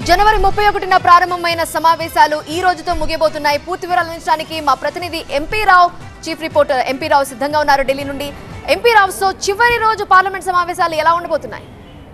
జనవరి ముప్పై ఒకటిన ప్రారంభమైన సమావేశాలు ఈ రోజుతో ముగియబోతున్నాయి పూర్తి వివరాలు అందించడానికి మా ప్రతినిధి MP Rao chief reporter MP Rao సిద్ధంగా ఉన్నారు ఢిల్లీ నుండి ఎంపీ రావు సో చివరి రోజు పార్లమెంట్ సమావేశాలు ఎలా ఉండబోతున్నాయి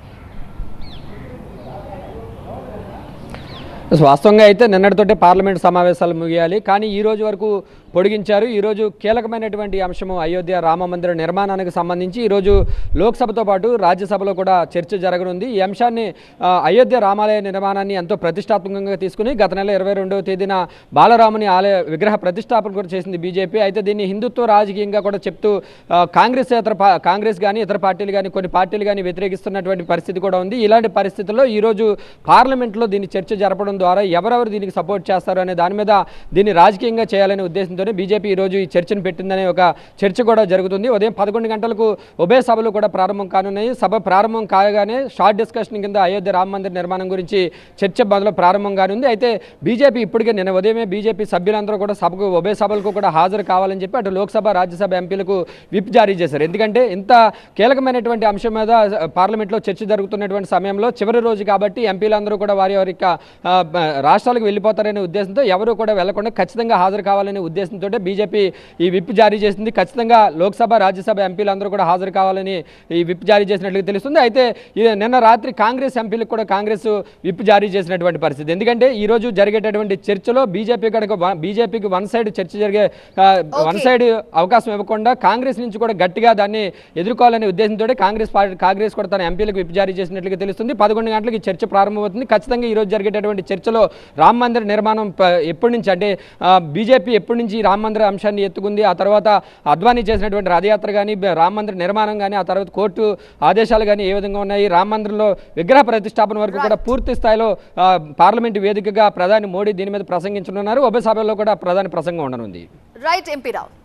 వాస్తవంగా అయితే నిన్నటితోటే పార్లమెంట్ సమావేశాలు ముగియాలి కానీ ఈ రోజు వరకు పొడిగించారు ఈరోజు కీలకమైనటువంటి అంశము అయోధ్య రామ మందిర నిర్మాణానికి సంబంధించి ఈరోజు లోక్సభతో పాటు రాజ్యసభలో కూడా చర్చ జరగనుంది ఈ అంశాన్ని ఆ, అయోధ్య రామాలయ నిర్మాణాన్ని ఎంతో ప్రతిష్టాత్మకంగా తీసుకుని గత నెల ఇరవై రెండవ తేదీన బాలరాముని ఆలయ విగ్రహ ప్రతిష్టాపన కూడా చేసింది బీజేపీ అయితే దీన్ని హిందుత్వ రాజకీయంగా కూడా చెప్తూ ఆ, కాంగ్రెస్ ఇతర పా- కాంగ్రెస్ కానీ ఇతర పార్టీలు కానీ కొన్ని పార్టీలు కానీ వ్యతిరేకిస్తున్నటువంటి పరిస్థితి కూడా ఉంది ఇలాంటి పరిస్థితుల్లో ఈరోజు పార్లమెంట్లో దీన్ని చర్చ జరపడం ద్వారా ఎవరెవరు దీనికి సపోర్ట్ చేస్తారు అనే దాని మీద దీన్ని రాజకీయంగా చేయాలనే ఉద్దేశంతోనే బీజేపీ ఈరోజు ఈ చర్చను పెట్టిందనే ఒక చర్చ కూడా జరుగుతుంది ఉదయం పదకొండు గంటలకు ఉభయ సభలు కూడా ప్రారంభం కానున్నాయి సభ ప్రారంభం కాగానే షార్ట్ డిస్కషన్ కింద అయోధ్య రామ మందిర్ నిర్మాణం గురించి చర్చ మొదలు ప్రారంభం కానుంది అయితే బీజేపీ ఇప్పటికే నిన్న ఉదయమే బీజేపీ సభ్యులందరూ కూడా సభకు ఉభయ సభలకు కూడా హాజరు కావాలని చెప్పి అటు లోక్సభ రాజ్యసభ ఎంపీలకు విప్ జారీ చేశారు ఎందుకంటే ఇంత కీలకమైనటువంటి అంశం మీద పార్లమెంట్లో చర్చ జరుగుతున్నటువంటి సమయంలో చివరి రోజు కాబట్టి ఎంపీలందరూ కూడా వారి వారి యొక్క ఆ, బ- రాష్ట్రాలకు వెళ్ళిపోతారనే ఉద్దేశంతో ఎవరు కూడా వెళ్లకుండా ఖచ్చితంగా హాజరు కావాలనే ఉద్దేశంతో బీజేపీ ఈ విప్ జారీ చేసింది ఖచ్చితంగా లోక్సభ రాజ్యసభ ఎంపీలందరూ కూడా హాజరు కావాలని ఈ విప్ జారీ చేసినట్లుగా తెలుస్తుంది అయితే ఈ నిన్న రాత్రి కాంగ్రెస్ ఎంపీలకు కూడా కాంగ్రెస్ విప్ జారీ చేసినటువంటి పరిస్థితి ఎందుకంటే ఈ రోజు జరిగేటటువంటి చర్చలో బీజేపీ కనుక బీజేపీకి వన్ సైడ్ చర్చ జరిగే వన్ Okay. సైడ్ అవకాశం ఇవ్వకుండా కాంగ్రెస్ నుంచి కూడా గట్టిగా దాన్ని ఎదుర్కోవాలనే ఉద్దేశంతో కాంగ్రెస్ పార్టీ కాంగ్రెస్ కూడా తన ఎంపీలకు విప్ జారీ చేసినట్లుగా తెలుస్తుంది పదకొండు గంటలకు ఈ చర్చ ప్రారంభమవుతుంది ఖచ్చితంగా ఈ రోజు జరిగేటటువంటి చర్చలో రామ మందిర నిర్మాణం ప- ఎప్పటి నుంచి అంటే బీజేపీ ఎప్పటి నుంచి ఈ రామ మందిర అంశాన్ని ఎత్తుకుంది ఆ తర్వాత అద్వానీ చేసినటువంటి రథయాత్ర కానీ రామ మందిర నిర్మాణం కానీ ఆ తర్వాత కోర్టు ఆదేశాలు కానీ ఏ విధంగా ఉన్నాయి రామ మందిరంలో విగ్రహ ప్రతిష్టాపన వరకు కూడా పూర్తి స్థాయిలో ఆ, పార్లమెంటు వేదికగా ప్రధాని మోడీ దీని మీద ప్రసంగించనున్నారు ఉభయ సభల్లో కూడా ప్రధాని ప్రసంగం ఉండనుంది రైట్ ఎంపీ రావు